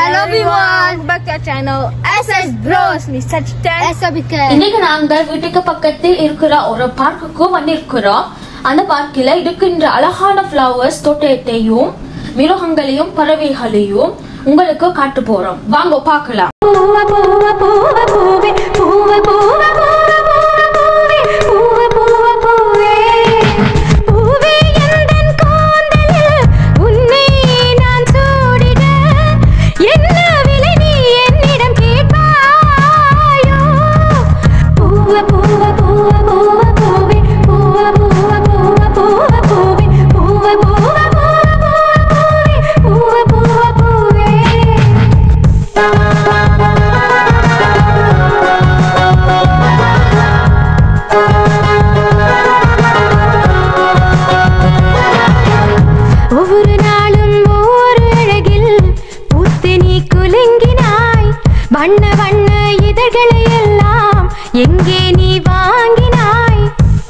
Hello everyone, back to our channel SS Bros. Miss Sachita. SBK. இன்னைக்கு நாங்கள் வீட்டுக்கு பக்கத்தில் இருக்கிற ஒரு பார்க்குக்கு வந்திருக்கிறோம் அந்த பார்க்கில் இருக்கின்ற அழகான ஃப்ளவர்ஸ் தோட்டத்தையும் மிருகங்களையும் பறவைகளையும் உங்களுக்கு காட்ட போறோம் வாங்க பார்க்கலாம் பூவ பூவ பூவ பூவே பூவ பூவ பூவ பூவ பூவே பூவ பூவ பூவே பூவே எந்தன் கூந்தலில் உன்னை நான் சூடிட என்ன விலை நீ என்னிடம் கேட்பாயோ பூவ பூவ பூவ பூவ பூவே பூவ பூவ பூவ பூவ பூவே பூவ பூவ பூவ பூவ பூவே பூவ பூவ பூவே ஒவ்வொரு நாளும் ஒவ்வொரு அழகில் பூத்து நீ குலுங்கினாய் வண்ண வண்ண இதழ்களை எல்லாம் எங்கே நீ வாங்கினாய்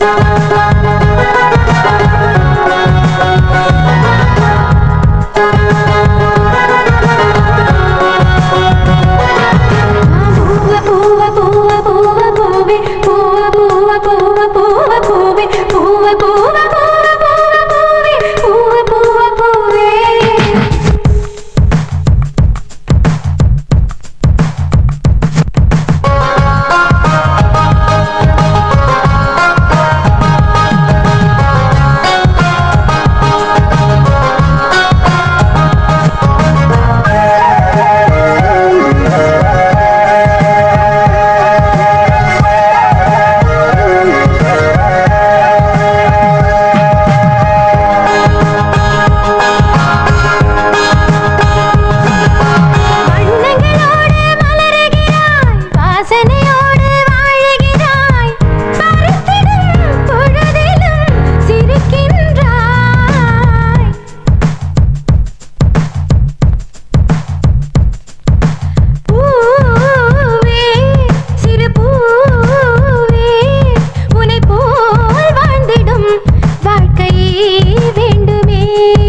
பூவ பூவ பூவ பூவ பூவே பூவ பூவ பூவ பூவ பூவே பூவ பூவ பூவ பூவ பூவே பூவ பூவ பூவே வண்ணங்களோடு மலருகிறாய் வாசனையோடு வாழுகிறாய் பருத்திடும் பொழுதிலும் சிரிக்கின்றாய் பூவே சிறு பூவே உன்னை போல் வாழ்ந்திடும் வாழ்க்கை வேண்டுமே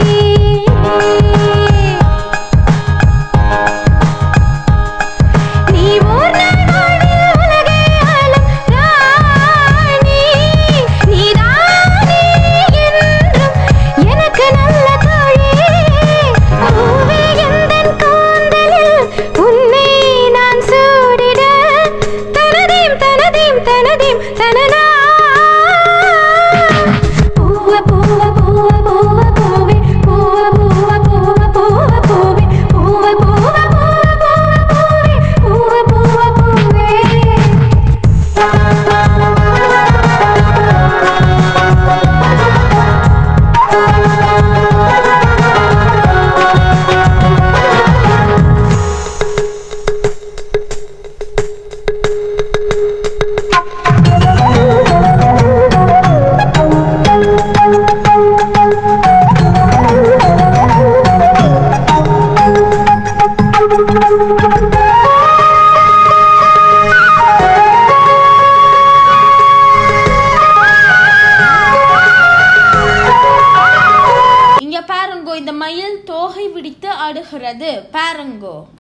நீ ஓர் நாள் வாழ்வில் உலகை ஆளும் ராணி. நீதானே என்றும் எனக்கு நல்ல தோழி. பூவே எந்தன் கூந்தலில் உன்னை நான் சூடிட. தனதீம், தனதீம், தனதீம், தனனா. பூவ, பூவ, பூவ, பூவ, பூவே. பூவ, பூவ, பூவ, பூவ, பூவே. பூவ, பூவ, பூவ, பூவ, பூவே. பூவ, பூவ, பூவே. இங்க பாருங்கோ இந்த மயில் தோகை விடித்து ஆடுகிறது பாருங்கோ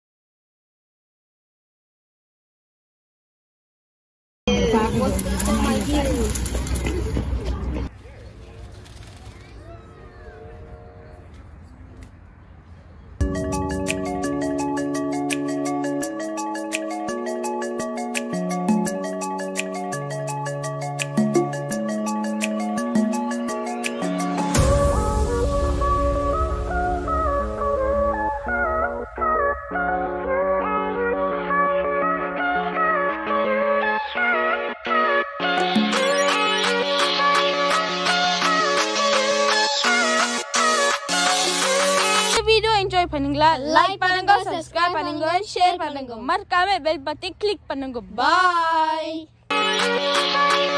இந்த வீடியோ என்ஜாய் பண்ணீங்களா லைக் பண்ணுங்க சப்ஸ்கிரைப் பண்ணுங்க ஷேர் பண்ணுங்க மறக்காம பெல் பத்தி கிளிக் பண்ணுங்க பாய்